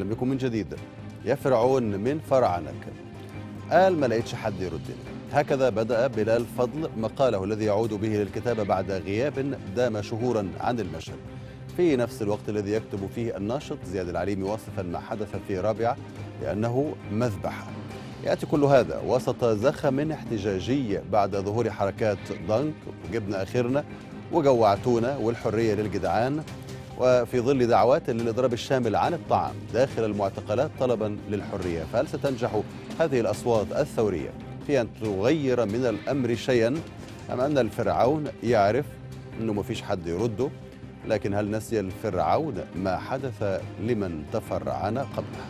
أهلا بكم من جديد يا فرعون من فرعنك قال ما لقيتش حد يردني هكذا بدأ بلال فضل مقاله الذي يعود به للكتابة بعد غياب دام شهورا عن المشهد في نفس الوقت الذي يكتب فيه الناشط زياد العليمي واصفا ما حدث في رابعة لأنه مذبحة يأتي كل هذا وسط زخم احتجاجي بعد ظهور حركات ضنك وجبنا آخرنا وجوعتونا والحرية للجدعان وفي ظل دعوات للإضراب الشامل عن الطعام داخل المعتقلات طلبا للحرية فهل ستنجح هذه الأصوات الثورية في أن تغير من الأمر شيئا أم أن الفرعون يعرف أنه ما فيش حد يرده لكن هل نسي الفرعون ما حدث لمن تفرعن قبله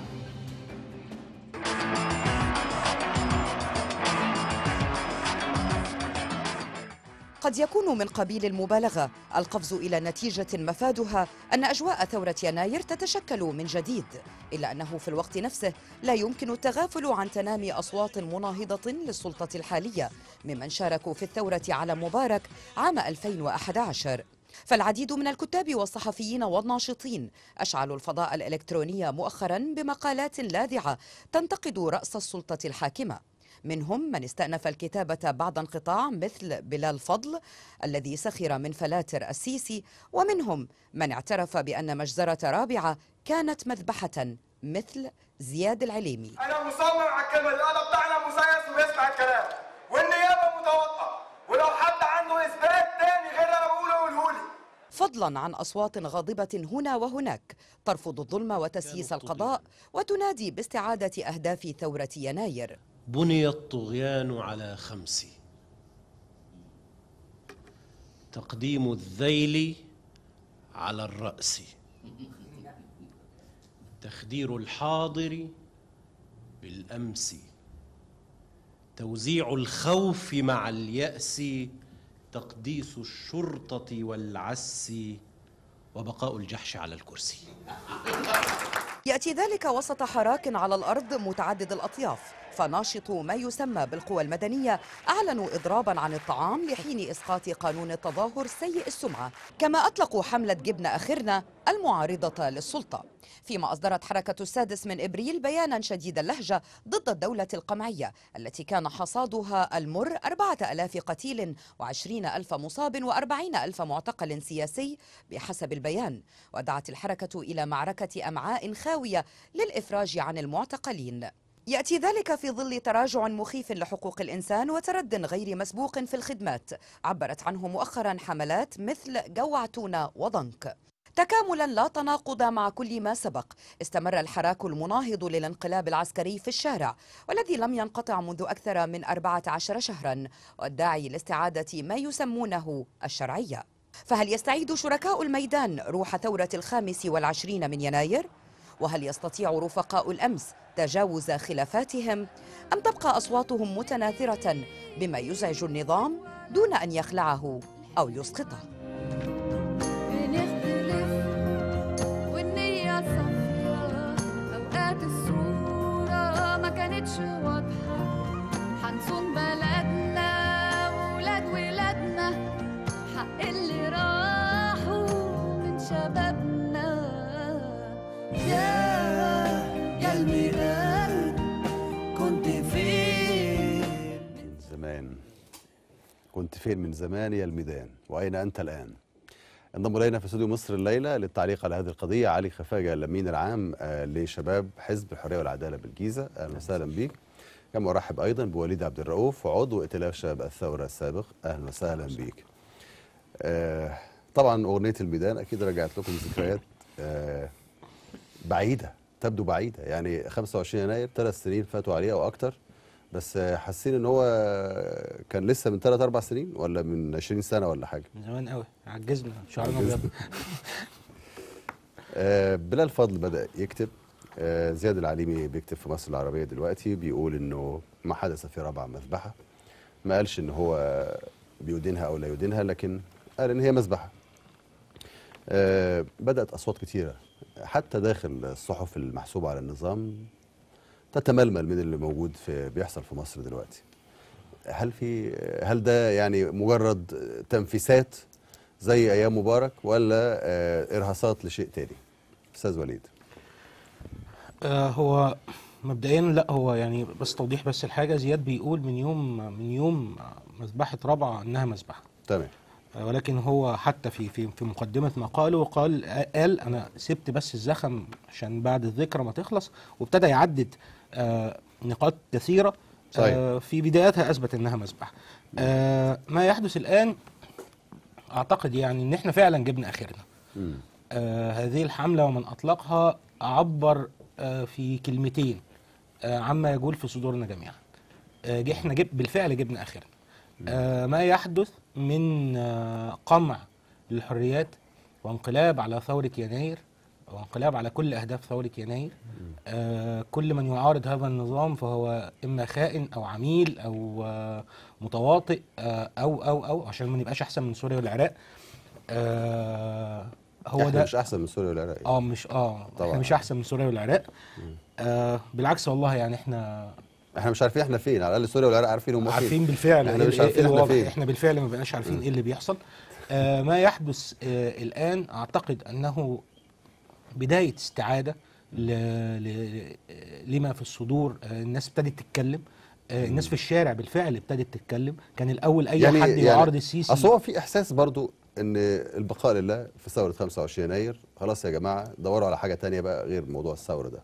قد يكون من قبيل المبالغة القفز إلى نتيجة مفادها أن أجواء ثورة يناير تتشكل من جديد إلا أنه في الوقت نفسه لا يمكن التغافل عن تنامي أصوات مناهضة للسلطة الحالية ممن شاركوا في الثورة على مبارك عام 2011 فالعديد من الكتاب والصحفيين والناشطين أشعلوا الفضاء الإلكتروني مؤخرا بمقالات لاذعة تنتقد رأس السلطة الحاكمة منهم من استأنف الكتابة بعد انقطاع مثل بلال فضل الذي سخر من فلاتر السيسي ومنهم من اعترف بأن مجزرة رابعة كانت مذبحة مثل زياد العليمي انا مصمم على الكلمه القلم بتاعنا مسيس وبيسمع الكلام والنيابه متواطئه ولو حد عنده اثبات تاني غير اللي انا بقوله قوله لي فضلا عن أصوات غاضبة هنا وهناك ترفض الظلم وتسييس القضاء وتنادي باستعادة أهداف ثورة يناير بني الطغيان على خمس تقديم الذيل على الراس تخدير الحاضر بالامس توزيع الخوف مع الياس تقديس الشرطه والعس وبقاء الجحش على الكرسي يأتي ذلك وسط حراك على الأرض متعدد الأطياف فناشطو ما يسمى بالقوى المدنية أعلنوا إضرابا عن الطعام لحين إسقاط قانون التظاهر سيء السمعة كما أطلقوا حملة جبن آخرنا المعارضة للسلطة فيما أصدرت حركة السادس من إبريل بيانا شديد اللهجة ضد الدولة القمعية التي كان حصادها المر أربعة ألاف قتيل وعشرين ألف مصاب وأربعين ألف معتقل سياسي بحسب البيان ودعت الحركة إلى معركة أمعاء خاوية للإفراج عن المعتقلين يأتي ذلك في ظل تراجع مخيف لحقوق الإنسان وترد غير مسبوق في الخدمات عبرت عنه مؤخرا حملات مثل جوعتونا وضنك تكاملا لا تناقض مع كل ما سبق استمر الحراك المناهض للانقلاب العسكري في الشارع والذي لم ينقطع منذ أكثر من 14 شهرا والداعي لاستعادة ما يسمونه الشرعية فهل يستعيد شركاء الميدان روح ثورة الخامس والعشرين من يناير؟ وهل يستطيع رفقاء الأمس تجاوز خلافاتهم أم تبقى أصواتهم متناثرة بما يزعج النظام دون أن يخلعه أو يسقطه بنختلف والنية صفرا أوقات الصورة ما كانتش واضحة حنصون بلدنا وولاد ولادنا حق اللي راحوا من شبابنا يا يا الميدان كنت فين من زمان كنت فين من زمان يا الميدان وأين أنت الآن انضم إلينا في استوديو مصر الليلة للتعليق على هذه القضية علي خفاجة الأمين العام آه، لشباب حزب الحرية والعدالة بالجيزة أهلا وسهلا بيك كما أرحب أيضا بوليد عبد الرؤوف عضو ائتلاف شباب الثورة السابق أهلا وسهلا بيك آه، طبعا أغنية الميدان أكيد رجعت لكم ذكريات آه، بعيدة تبدو بعيدة يعني 25 يناير ثلاث سنين فاتوا عليها أو أكتر بس آه، حاسين ان هو كان لسه من ثلاث اربع سنين ولا من 20 سنه ولا حاجه من زمان قوي عجزنا شعرنا عجزنا. ابيض آه، بلال فضل بدأ يكتب آه، زياد العليمي بيكتب في مصر العربية دلوقتي بيقول انه ما حدث في رابعة مذبحة ما قالش ان هو بيدينها او لا يدينها لكن قال ان هي مذبحة آه، بدأت أصوات كتيرة حتى داخل الصحف المحسوبة على النظام تتململ من اللي موجود في بيحصل في مصر دلوقتي هل في هل ده يعني مجرد تنفيسات زي ايام مبارك ولا آه، ارهاصات لشيء تاني استاذ وليد آه هو مبدئيا لا هو يعني بس توضيح بس الحاجه زياد بيقول من يوم من يوم مذبحه رابعه انها مذبحه تمام آه، ولكن هو حتى في في في مقدمه مقاله قال قال انا سبت بس الزخم عشان بعد الذكرى ما تخلص وابتدى يعدد آه نقاط كثيره صحيح. آه في بدايتها اثبت انها مذبحه آه ما يحدث الان اعتقد يعني ان احنا فعلا جبنا اخرنا مم. آه هذه الحملة ومن أطلقها عبر آه في كلمتين آه عما يقول في صدورنا جميعا آه جي- احنا جب بالفعل جبنا آخرنا آه ما يحدث من آه قمع للحريات وانقلاب على ثورة يناير وانقلاب على كل أهداف ثورة يناير آه كل من يعارض هذا النظام فهو إما خائن أو عميل أو آه متواطئ آه أو أو أو عشان ما نبقاش أحسن من سوريا والعراق آه هو احنا ده مش احسن من سوريا والعراق اه مش اه طبعاً. احنا مش احسن من سوريا والعراق آه بالعكس والله يعني احنا احنا مش عارفين احنا فين على الاقل سوريا والعراق عارفين هم فين عارفين بالفعل احنا إيه- مش إيه عارفين احنا الوضع. فين. احنا بالفعل ما بقناش عارفين ايه اللي بيحصل آه ما يحدث آه الان اعتقد انه بدايه استعاده ل... ل... لما في الصدور آه الناس ابتدت تتكلم آه الناس في الشارع بالفعل ابتدت تتكلم كان الاول اي يعني حد يعارض السيسي اصل هو في احساس برضو ان البقاء لله في ثوره 25 يناير خلاص يا جماعه دوروا على حاجه تانية بقى غير موضوع الثوره ده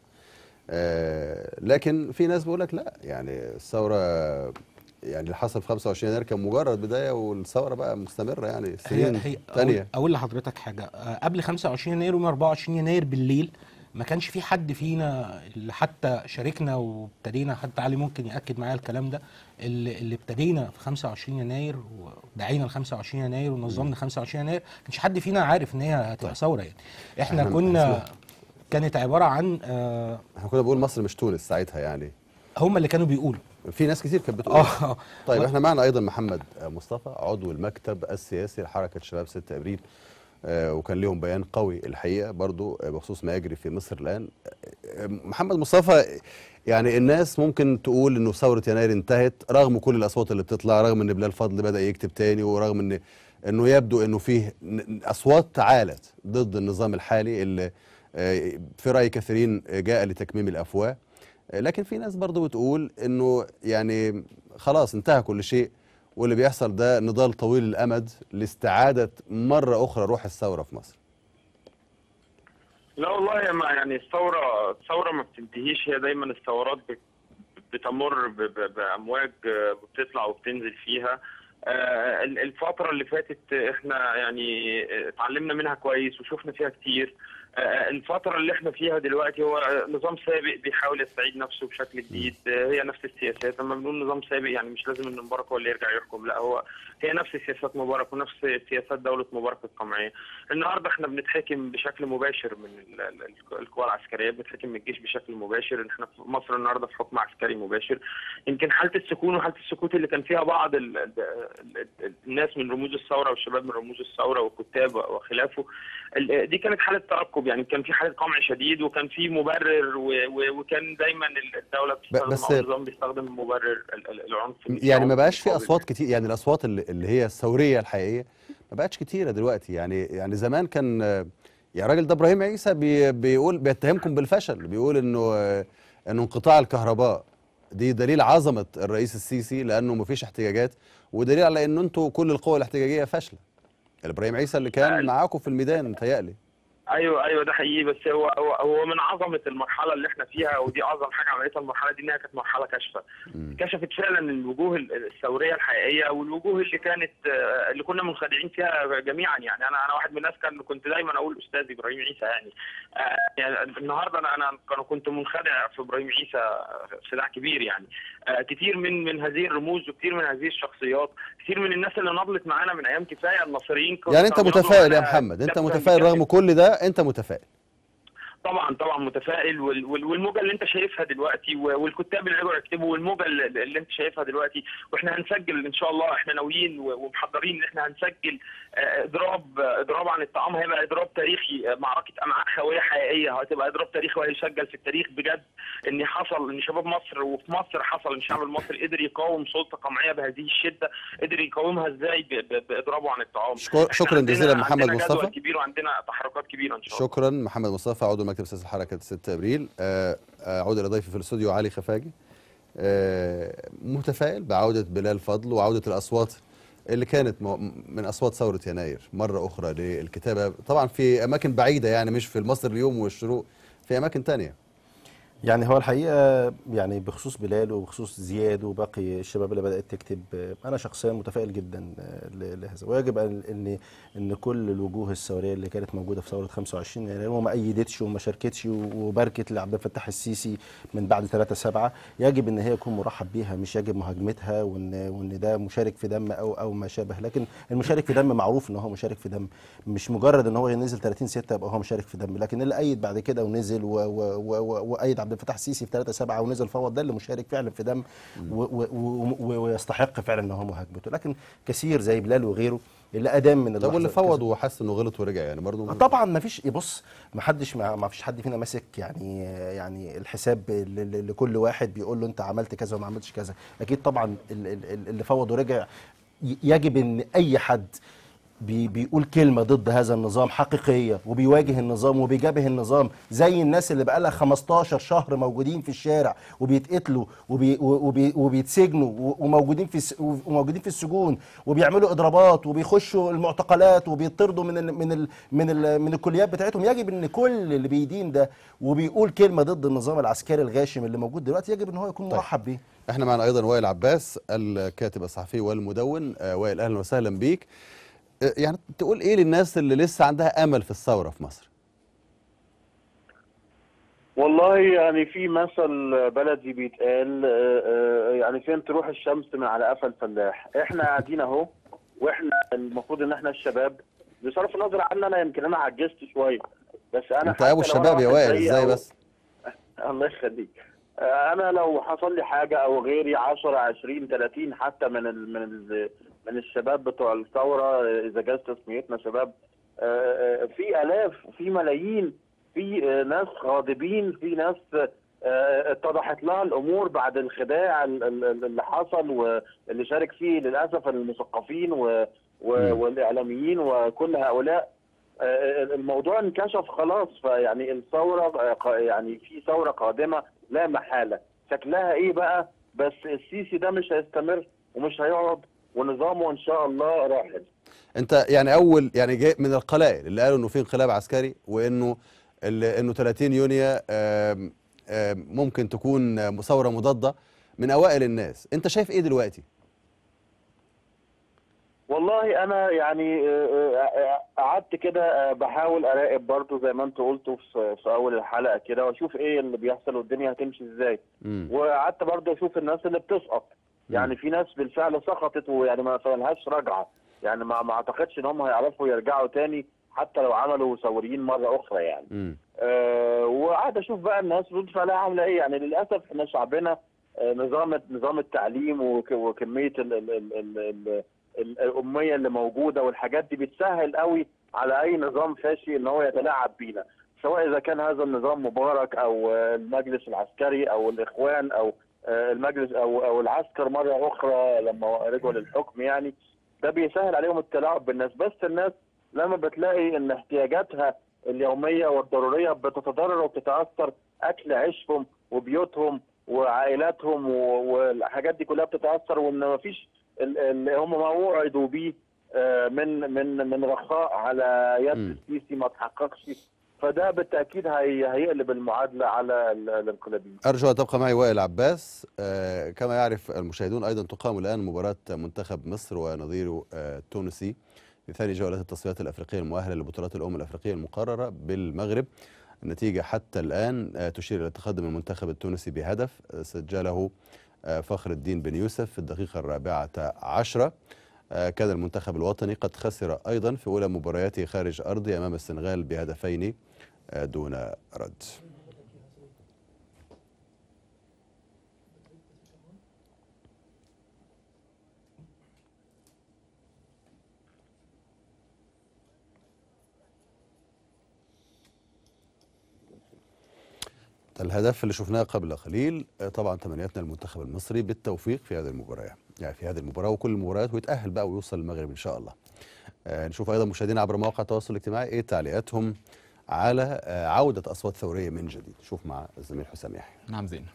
آه لكن في ناس بيقول لك لا يعني الثوره يعني اللي حصل في 25 يناير كان مجرد بدايه والثوره بقى مستمره يعني سنين هي هي تانية أقول, اقول لحضرتك حاجه آه، قبل 25 يناير ويوم 24 يناير بالليل ما كانش في حد فينا اللي حتى شاركنا وابتدينا حتى علي ممكن ياكد معايا الكلام ده اللي, اللي ابتدينا في 25 يناير ودعينا ل 25 يناير ونظمنا 25 يناير ما كانش حد فينا عارف ان هي هتبقى ثوره يعني احنا إحنا كنا كانت عباره عن آه احنا كنا بنقول مصر مش تونس ساعتها يعني هم اللي كانوا بيقولوا في ناس كتير كانت بتقول اه طيب احنا معنا ايضا محمد مصطفى عضو المكتب السياسي لحركه شباب 6 ابريل آه، وكان لهم بيان قوي الحقيقه برضو آه، بخصوص ما يجري في مصر الان آه، محمد مصطفى يعني الناس ممكن تقول انه ثوره يناير انتهت رغم كل الاصوات اللي بتطلع رغم ان بلال فضل بدا يكتب تاني ورغم ان انه يبدو انه فيه ن- اصوات تعالت ضد النظام الحالي اللي آه، في راي كثيرين جاء لتكميم الافواه آه، لكن في ناس برضو بتقول انه يعني خلاص انتهى كل شيء واللي بيحصل ده نضال طويل الامد لاستعاده مره اخرى روح الثوره في مصر لا والله يا ما يعني الثورة الثورة ما بتنتهيش هي دايما الثورات بت- بتمر ب- ب- بأمواج آه، بتطلع وبتنزل فيها آه، ال- الفترة اللي فاتت احنا يعني آه، اتعلمنا منها كويس وشفنا فيها كتير آه، الفترة اللي احنا فيها دلوقتي هو نظام سابق بيحاول يستعيد نفسه بشكل جديد آه، هي نفس السياسات لما بنقول نظام سابق يعني مش لازم ان مبارك هو اللي يرجع يحكم لا هو هي نفس سياسات مبارك ونفس سياسات دولة مبارك القمعية النهارده احنا بنتحكم بشكل مباشر من ال- ال- ال- القوى العسكريه بنتحكم من الجيش بشكل مباشر احنا في مصر النهارده في حكم عسكري مباشر يمكن حاله السكون وحاله السكوت اللي كان فيها بعض ال ال ال الناس من رموز الثوره والشباب من رموز الثوره والكتاب وخلافه ال- دي كانت حاله ترقب يعني كان في حاله قمع شديد وكان في مبرر و- و- وكان دايما الدوله بتستخدم بس- او النظام بيستخدم مبرر ال- ال- العنف يعني ما بقاش في المقابل. اصوات كتير يعني الاصوات اللي, اللي هي الثوريه الحقيقيه ما بقتش كتيره دلوقتي يعني يعني زمان كان آه، يعني الراجل ده ابراهيم عيسى بي بيقول بيتهمكم بالفشل بيقول انه آه، انه انقطاع الكهرباء دي دليل عظمه الرئيس السيسي لانه ما فيش احتجاجات ودليل على ان انتوا كل القوى الاحتجاجيه فاشله ابراهيم عيسى اللي كان معاكم في الميدان متهيألي ايوه ايوه ده حقيقي بس هو هو هو من عظمه المرحله اللي احنا فيها ودي اعظم حاجه عملتها المرحله دي انها كانت مرحله كاشفه كشفت فعلا الوجوه ال- الثوريه الحقيقيه والوجوه اللي كانت آه، اللي كنا منخدعين فيها جميعا يعني انا انا واحد من الناس كان كنت دايما اقول استاذ ابراهيم عيسى يعني آه، يعني النهارده انا انا كان- كنت منخدع في ابراهيم عيسى خداع كبير يعني آه، كتير من من هذه الرموز وكتير من هذه الشخصيات كتير من الناس اللي نضلت معانا من ايام كفايه الناصريين كانوا- يعني انت كانوا بينضلوا متفائل يا معانا محمد انت نفساً متفائل بشكل رغم كل ده انت متفائل طبعا طبعا متفائل وال- وال- والموجه اللي انت شايفها دلوقتي و- والكتاب اللي رجعوا يكتبوا والموجه اللي اللي انت شايفها دلوقتي واحنا هنسجل ان شاء الله احنا ناويين و- ومحضرين ان احنا هنسجل آه، اضراب آه، اضراب عن الطعام هيبقى اضراب تاريخي آه، معركه امعاء خويه حقيقيه هتبقى اضراب تاريخي وهيسجل في التاريخ بجد ان حصل ان شباب مصر وفي مصر حصل ان الشعب المصري قدر يقاوم سلطه قمعيه بهذه الشده قدر يقاومها ازاي ب- ب- باضرابه عن الطعام شكر- إحنا شكراً عندنا- جزيلاً محمد عندنا جدول مصطفى. كبير وعندنا تحركات كبيره ان شاء الله شكرا محمد مصطفى عضو مكتب مكتب سياسه حركه 6 ابريل آه، آه، اعود الى ضيفي في الاستوديو علي خفاجي آه، متفائل بعوده بلال فضل وعوده الاصوات اللي كانت م- من اصوات ثوره يناير مره اخرى للكتابه طبعا في اماكن بعيده يعني مش في مصر اليوم والشروق في اماكن تانية يعني هو الحقيقه يعني بخصوص بلال وبخصوص زياد وباقي الشباب اللي بدات تكتب آه، انا شخصيا متفائل جدا آه، ل- لهذا ويجب ان ان ان كل الوجوه الثوريه اللي كانت موجوده في ثوره 25 يناير وما ايدتش وما شاركتش وباركت لعبد الفتاح السيسي من بعد 3 7 يجب ان هي يكون مرحب بيها مش يجب مهاجمتها وان وان ده مشارك في دم او او ما شابه لكن المشارك في دم معروف ان هو مشارك في دم مش مجرد ان هو نزل 30 6 يبقى هو مشارك في دم لكن اللي ايد بعد كده ونزل و- و- و- و- وايد عبد الفتاح السيسي في 3 7 ونزل فوض ده اللي مشارك فعلا في دم و- و- و- ويستحق فعلا ان هو مهاجمته لكن كثير زي بلال وغيره اللي ادام من طب واللي اللحظة- فوض وحس انه غلط ورجع يعني برضه طبعا ما فيش بص ما حدش ما ما فيش حد فينا ماسك يعني يعني الحساب ل- ل- لكل واحد بيقول له انت عملت كذا وما عملتش كذا اكيد طبعا ال- ال- ال- اللي فوض ورجع ي- يجب ان اي حد بي بيقول كلمه ضد هذا النظام حقيقيه وبيواجه النظام وبيجابه النظام زي الناس اللي بقالها 15 شهر موجودين في الشارع وبيتقتلوا وبي وبي وبيتسجنوا و- وموجودين في الس- وموجودين في السجون وبيعملوا اضرابات وبيخشوا المعتقلات وبيطردوا من ال من ال من ال من الكليات بتاعتهم يجب ان كل اللي بيدين ده وبيقول كلمه ضد النظام العسكري الغاشم اللي موجود دلوقتي يجب ان هو يكون مرحب بيه احنا معنا ايضا وائل عباس الكاتب الصحفي والمدون آه، وائل اهلا وسهلا بيك آه، يعني تقول ايه للناس اللي لسه عندها امل في الثوره في مصر والله يعني في مثل بلدي بيتقال آه، آه، يعني فين تروح الشمس من على قفا الفلاح احنا قاعدين اهو واحنا المفروض ان احنا الشباب بصرف النظر عن انا يمكن انا عجزت شويه بس انا انت حتى ابو لو الشباب أنا يا واحد وائل زيي ازاي أو- بس الله يخليك آه، انا لو حصل لي حاجه او غيري 10 20 30 حتى من ال من ال من الشباب بتوع الثوره آه، اذا جاز تسميتنا شباب آه، آه، في الاف في ملايين في آه، ناس غاضبين في ناس آه، اتضحت لها الامور بعد الخداع ال- ال- اللي حصل واللي شارك فيه للاسف المثقفين و- و- والاعلاميين وكل هؤلاء آه، الموضوع انكشف خلاص فيعني الثوره آه، قا- يعني في ثوره قادمه لا محاله شكلها ايه بقى بس السيسي ده مش هيستمر ومش هيقعد ونظامه ان شاء الله راحل انت يعني اول يعني جاي من القلائل اللي قالوا انه في انقلاب عسكري وانه ال- انه 30 يونيو آم، آم، ممكن تكون آم، ثوره مضاده من اوائل الناس انت شايف ايه دلوقتي والله انا يعني آه، آه، قعدت كده آه، بحاول اراقب برضو زي ما انت قلتوا في في اول الحلقه كده واشوف ايه اللي بيحصل والدنيا هتمشي ازاي مم. وقعدت برضو اشوف الناس اللي بتسقط يعني في ناس بالفعل سقطت ويعني ما لهاش رجعه يعني ما ما اعتقدش ان هم هيعرفوا يرجعوا تاني حتى لو عملوا ثوريين مره اخرى يعني مم. آه، وقعد اشوف بقى الناس رد فعلها عامله ايه يعني للاسف احنا شعبنا آه، نظام نظام التعليم وك- وكميه ال ال ال ال ال ال الاميه اللي موجوده والحاجات دي بتسهل قوي على اي نظام فاشي ان هو يتلاعب بينا سواء اذا كان هذا النظام مبارك او آه، المجلس العسكري او الاخوان او آه، المجلس او او العسكر مره اخرى لما رجعوا للحكم يعني ده بيسهل عليهم التلاعب بالناس بس الناس لما بتلاقي ان احتياجاتها اليوميه والضروريه بتتضرر وبتتاثر اكل عيشهم وبيوتهم وعائلاتهم و- والحاجات دي كلها بتتاثر وان مفيش ال- اللي هم ما وعدوا بيه آه، من من من رخاء على يد مم. السيسي ما تحققش فده بالتاكيد هي هيقلب المعادله على ال- الانقلابيين ارجو ان تبقى معي وائل عباس آه، كما يعرف المشاهدون ايضا تقام الان مباراه منتخب مصر ونظيره آه، التونسي في ثاني جولات التصفيات الافريقيه المؤهله لبطولات الامم الافريقيه المقرره بالمغرب النتيجه حتى الان آه، تشير الى تقدم المنتخب التونسي بهدف آه، سجله آه، فخر الدين بن يوسف في الدقيقه الرابعه عشرة آه، كان المنتخب الوطني قد خسر ايضا في اولى مبارياته خارج ارضه امام السنغال بهدفين آه، دون رد الهدف اللي شفناه قبل قليل آه، طبعا تمنياتنا للمنتخب المصري بالتوفيق في هذه المباراه يعني في هذه المباراه وكل المباريات ويتاهل بقى ويوصل المغرب ان شاء الله آه، نشوف ايضا مشاهدينا عبر مواقع التواصل الاجتماعي ايه تعليقاتهم على آه، عودة أصوات ثورية من جديد شوف مع الزميل حسام يحيى نعم زين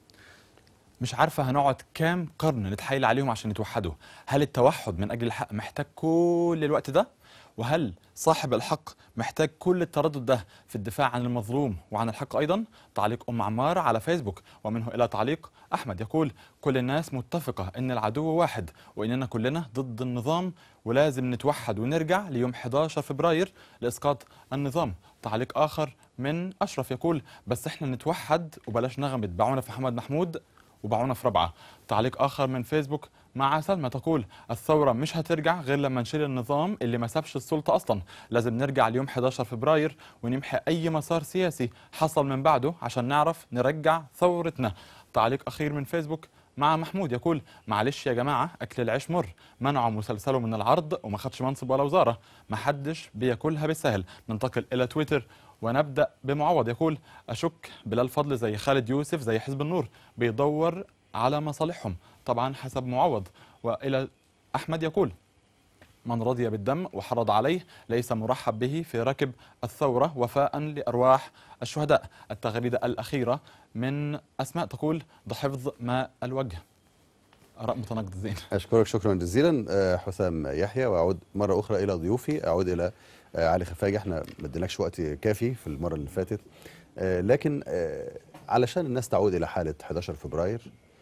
مش عارفة هنقعد كام قرن نتحايل عليهم عشان يتوحدوا هل التوحد من أجل الحق محتاج كل الوقت ده وهل صاحب الحق محتاج كل التردد ده في الدفاع عن المظلوم وعن الحق أيضا تعليق أم عمار على فيسبوك ومنه إلى تعليق أحمد يقول كل الناس متفقة أن العدو واحد وإننا كلنا ضد النظام ولازم نتوحد ونرجع ليوم 11 فبراير لإسقاط النظام تعليق آخر من أشرف يقول بس إحنا نتوحد وبلاش نغمة باعونا في محمد محمود وباعونا في رابعة تعليق آخر من فيسبوك مع سلمى تقول الثورة مش هترجع غير لما نشيل النظام اللي ما سابش السلطة أصلا لازم نرجع ليوم 11 فبراير ونمحي أي مسار سياسي حصل من بعده عشان نعرف نرجع ثورتنا تعليق أخير من فيسبوك مع محمود يقول معلش يا جماعة أكل العيش مر منعوا مسلسله من العرض وما خدش منصب ولا وزارة ما حدش بياكلها بالسهل ننتقل إلى تويتر ونبدأ بمعوض يقول أشك بلال فضل زي خالد يوسف زي حزب النور بيدور على مصالحهم طبعا حسب معوض وإلى أحمد يقول من رضي بالدم وحرض عليه ليس مرحب به في ركب الثورة وفاء لأرواح الشهداء التغريدة الأخيرة من أسماء تقول بحفظ ماء الوجه آراء متناقضة زين أشكرك شكرا جزيلا آه، حسام يحيى وأعود مرة أخرى إلى ضيوفي أعود إلى آه، علي خفاجة احنا ما اديناكش وقت كافي في المرة اللي فاتت آه، لكن آه، علشان الناس تعود إلى حالة 11 فبراير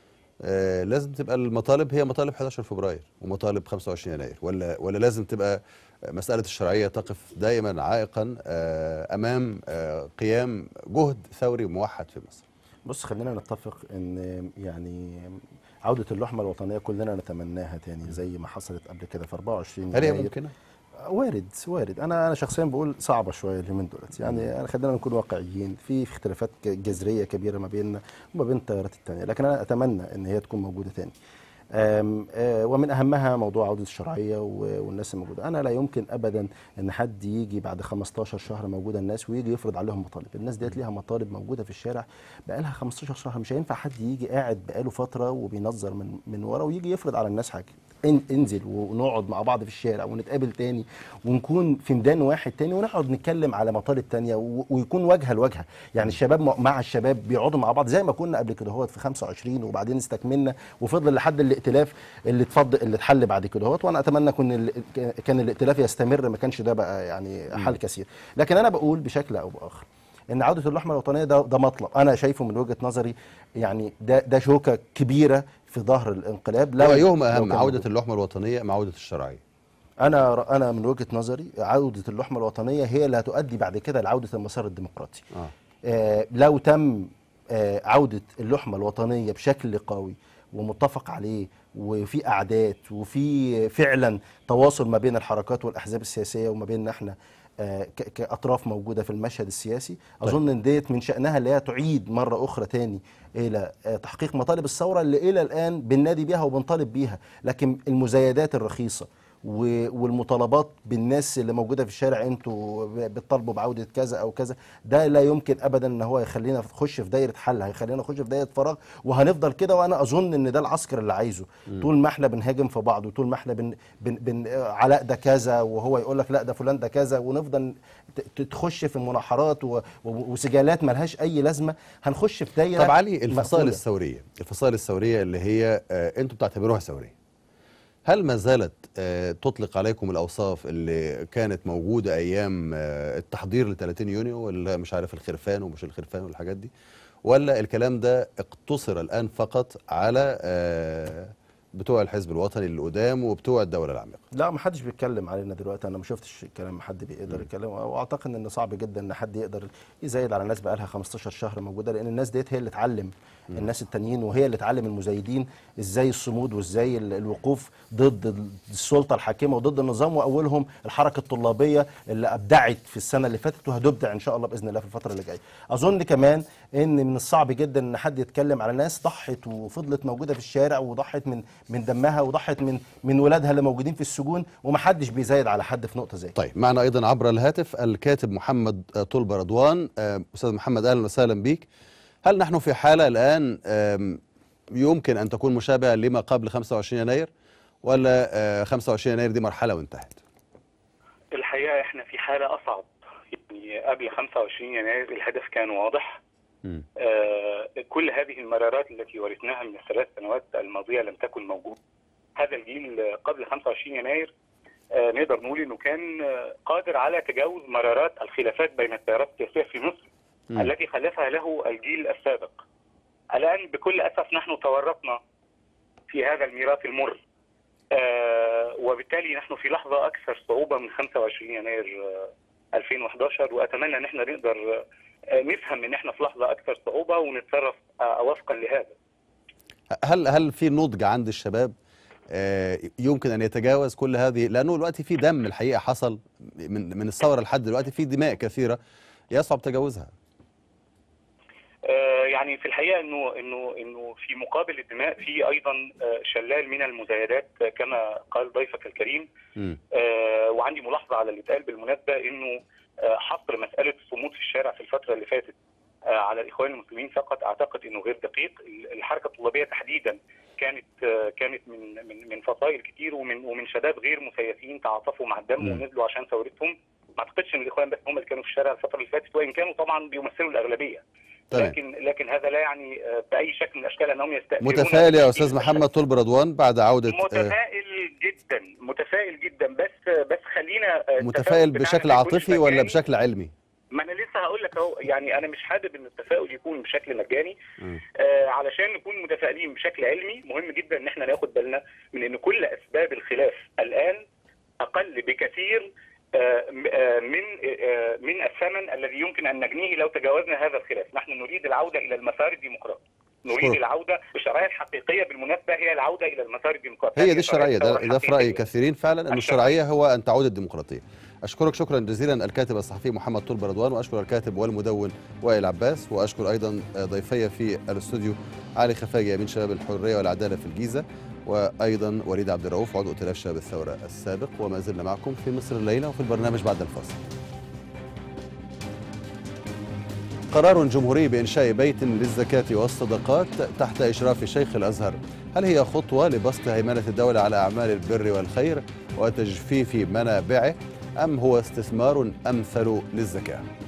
آه، لازم تبقى المطالب هي مطالب 11 فبراير ومطالب 25 يناير ولا ولا لازم تبقى مسألة الشرعية تقف دائما عائقا آه، أمام آه، قيام جهد ثوري موحد في مصر بص خلينا نتفق ان يعني عودة اللحمة الوطنية كلنا نتمناها تاني زي ما حصلت قبل كده في 24 هل هي يناير. ممكنة؟ وارد وارد انا انا شخصيا بقول صعبه شويه اليومين دولت يعني انا خلينا نكون واقعيين في في اختلافات ك- جذريه كبيره ما بيننا وما بين التيارات الثانيه لكن انا اتمنى ان هي تكون موجوده تاني آم، آه، ومن اهمها موضوع عوده الشرعيه و- والناس الموجوده انا لا يمكن ابدا ان حد يجي بعد 15 شهر موجوده الناس ويجي يفرض عليهم مطالب الناس ديت ليها مطالب موجوده في الشارع بقالها 15 شهر مش هينفع حد يجي قاعد بقاله فتره وبينظر من من ورا ويجي يفرض على الناس حاجه ان انزل ونقعد مع بعض في الشارع ونتقابل تاني ونكون في ميدان واحد تاني ونقعد نتكلم على مطالب تانية و- ويكون وجها لوجها يعني الشباب مع- مع الشباب بيقعدوا مع بعض زي ما كنا قبل كده هوت في 25 وبعدين استكملنا وفضل لحد الائتلاف اللي اتفضل اللي اتحل بعد كده هوت وانا اتمنى كن ال- كان الائتلاف يستمر ما كانش ده بقى يعني حل كثير لكن انا بقول بشكل او باخر ان عوده اللحمه الوطنيه ده ده مطلب انا شايفه من وجهه نظري يعني ده ده شوكه كبيره في ظهر الانقلاب لو وأيهما لو أهم كان عودة موجود. اللحمة الوطنية مع عودة الشرعية انا انا من وجهه نظري عوده اللحمه الوطنيه هي اللي هتؤدي بعد كده لعوده المسار الديمقراطي آه. آه لو تم آه عوده اللحمه الوطنيه بشكل قوي ومتفق عليه وفي اعداد وفي فعلا تواصل ما بين الحركات والاحزاب السياسيه وما بيننا احنا آه، ك- كاطراف موجوده في المشهد السياسي اظن ان ديت من شانها اللي هي تعيد مره اخرى تاني الى آه، تحقيق مطالب الثوره اللي الى الان بننادي بيها وبنطالب بيها لكن المزايدات الرخيصه و- والمطالبات بالناس اللي موجوده في الشارع انتوا ب- بتطالبوا بعوده كذا او كذا ده لا يمكن ابدا ان هو يخلينا نخش في دايره حل هيخلينا نخش في دايره فراغ وهنفضل كده وانا اظن ان ده العسكر اللي عايزه مم. طول ما احنا بنهاجم في بعض وطول ما احنا بن بن بن آه، علاء ده كذا وهو يقول لك لا ده فلان ده كذا ونفضل ت- ت- تخش في مناحرات و- و- وسجالات ملهاش اي لازمه هنخش في دايره طب علي الفصائل مقفولة. الثوريه الفصائل الثوريه اللي هي آه، انتم بتعتبروها ثوريه هل ما زالت آه، تطلق عليكم الاوصاف اللي كانت موجوده ايام آه، التحضير ل 30 يونيو ولا مش عارف الخرفان ومش الخرفان والحاجات دي ولا الكلام ده اقتصر الان فقط على آه، بتوع الحزب الوطني اللي قدام وبتوع الدوله العميقه لا ما حدش بيتكلم علينا دلوقتي انا ما شفتش كلام حد بيقدر يتكلم واعتقد ان صعب جدا ان حد يقدر يزايد على ناس بقى لها 15 شهر موجوده لان الناس ديت هي اللي تعلم مم. الناس التانيين وهي اللي تعلم المزايدين ازاي الصمود وازاي ال- الوقوف ضد السلطه الحاكمه وضد النظام واولهم الحركه الطلابيه اللي ابدعت في السنه اللي فاتت وهتبدع ان شاء الله باذن الله في الفتره اللي جايه اظن كمان ان من الصعب جدا ان حد يتكلم على ناس ضحت وفضلت موجوده في الشارع وضحت من من دمها وضحت من من ولادها اللي موجودين في السجون ومحدش بيزايد على حد في نقطه زي كده طيب معنا ايضا عبر الهاتف الكاتب محمد آه، طلبه رضوان آه، استاذ محمد اهلا وسهلا بك هل نحن في حاله الان آم، يمكن ان تكون مشابهه لما قبل 25 يناير ولا آه، 25 يناير دي مرحله وانتهت الحقيقه احنا في حاله اصعب يعني قبل 25 يناير الهدف كان واضح مم. آه، كل هذه المرارات التي ورثناها من الثلاث سنوات الماضيه لم تكن موجوده هذا الجيل آه، قبل 25 يناير آه، نقدر نقول انه كان آه، قادر على تجاوز مرارات الخلافات بين التيارات السياسيه في مصر مم. التي خلفها له الجيل السابق. الان بكل اسف نحن تورطنا في هذا الميراث المر. آه، وبالتالي نحن في لحظه اكثر صعوبه من 25 يناير آه، 2011 واتمنى ان احنا نقدر آه، نفهم ان احنا في لحظه اكثر صعوبه ونتصرف آه، وفقا لهذا. هل هل في نضج عند الشباب آه، يمكن ان يتجاوز كل هذه لانه دلوقتي في دم الحقيقه حصل من من الثوره لحد دلوقتي في دماء كثيره يصعب تجاوزها آه، يعني في الحقيقه انه انه انه في مقابل الدماء في ايضا آه، شلال من المزايدات آه، كما قال ضيفك الكريم مم. آه، وعندي ملاحظه على اللي اتقال بالمناسبه انه آه، حصر مساله الصمود في الشارع في الفتره اللي فاتت آه، على الاخوان المسلمين فقط اعتقد انه غير دقيق ال- الحركه الطلابيه تحديدا كانت آه، كانت من من من فصائل كتير ومن ومن شباب غير مسيسين تعاطفوا مع الدم مم. ونزلوا عشان ثورتهم ما اعتقدش ان الاخوان بس هم اللي كانوا في الشارع الفتره اللي فاتت وان كانوا طبعا بيمثلوا الاغلبيه تمام لكن لكن هذا لا يعني آه، باي شكل من الاشكال انهم يستأثرون متفائل يا بالتأكيد استاذ محمد طلب رضوان بعد عوده آه، متفائل جدا متفائل جدا بس بس خلينا آه، متفائل التفاؤل بتاعنا بشكل ما يكونش عاطفي ولا مجاني. بشكل علمي ما انا لسه هقول لك اهو يعني انا مش حابب ان التفاؤل يكون بشكل مجاني مم. آه علشان نكون متفائلين بشكل علمي مهم جدا ان احنا ناخد بالنا من ان كل اسباب الخلاف الان اقل بكثير آه، م- آه، من آه، من الثمن الذي يمكن ان نجنيه لو تجاوزنا هذا الخلاف، نحن نريد العوده الى المسار الديمقراطي. نريد أشكرك. العوده الشرعيه الحقيقيه بالمناسبه هي العوده الى المسار الديمقراطي. هي هذه دي الشرعيه الثورة ده, ده في راي الحقيقية. كثيرين فعلا انه الشرعيه هو ان تعود الديمقراطيه اشكرك شكرا جزيلا الكاتب الصحفي محمد طلب رضوان واشكر الكاتب والمدون وائل عباس واشكر ايضا ضيفي في الاستوديو علي خفاجي من شباب الحريه والعداله في الجيزه وايضا وليد عبد الرؤوف عضو ائتلاف شباب الثوره السابق وما زلنا معكم في مصر الليله وفي البرنامج بعد الفاصل قرار جمهوري بإنشاء بيت للزكاة والصدقات تحت إشراف شيخ الأزهر هل هي خطوة لبسط هيمنة الدولة على أعمال البر والخير وتجفيف منابعه أم هو استثمار أمثل للزكاة؟